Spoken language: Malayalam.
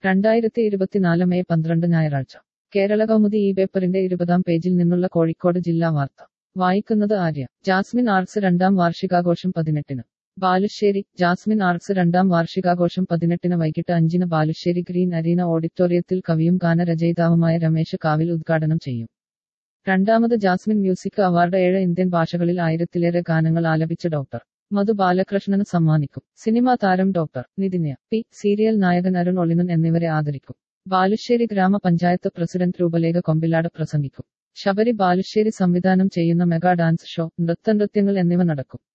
രണ്ടായിരത്തി ഇരുപത്തിനാല് മെയ് പന്ത്രണ്ട് ഞായറാഴ്ച കേരള കൗമുദി ഈ പേപ്പറിന്റെ ഇരുപതാം പേജിൽ നിന്നുള്ള കോഴിക്കോട് ജില്ലാ വാർത്ത വായിക്കുന്നത് ആര്യ ജാസ്മിൻ ആർട്സ് രണ്ടാം വാർഷികാഘോഷം പതിനെട്ടിന് ബാലുശ്ശേരി ജാസ്മിൻ ആർട്സ് രണ്ടാം വാർഷികാഘോഷം പതിനെട്ടിന് വൈകിട്ട് അഞ്ചിന് ബാലുശ്ശേരി ഗ്രീൻ അരീന ഓഡിറ്റോറിയത്തിൽ കവിയും ഗാനരചയിതാവുമായ രമേശ് കാവിൽ ഉദ്ഘാടനം ചെയ്യും രണ്ടാമത് ജാസ്മിൻ മ്യൂസിക് അവാർഡ് ഏഴ് ഇന്ത്യൻ ഭാഷകളിൽ ആയിരത്തിലേറെ ഗാനങ്ങൾ ആലപിച്ച ഡോക്ടർ മധു ബാലകൃഷ്ണന് സമ്മാനിക്കും സിനിമാ താരം ഡോക്ടർ നിതിന്യ പി സീരിയൽ നായകൻ അരുൺ ഒളിനൻ എന്നിവരെ ആദരിക്കും ബാലുശ്ശേരി ഗ്രാമപഞ്ചായത്ത് പ്രസിഡന്റ് രൂപലേഖ കൊമ്പിലാട് പ്രസംഗിക്കും ശബരി ബാലുശ്ശേരി സംവിധാനം ചെയ്യുന്ന മെഗാ ഡാൻസ് ഷോ നൃത്തനൃത്യങ്ങൾ എന്നിവ നടക്കും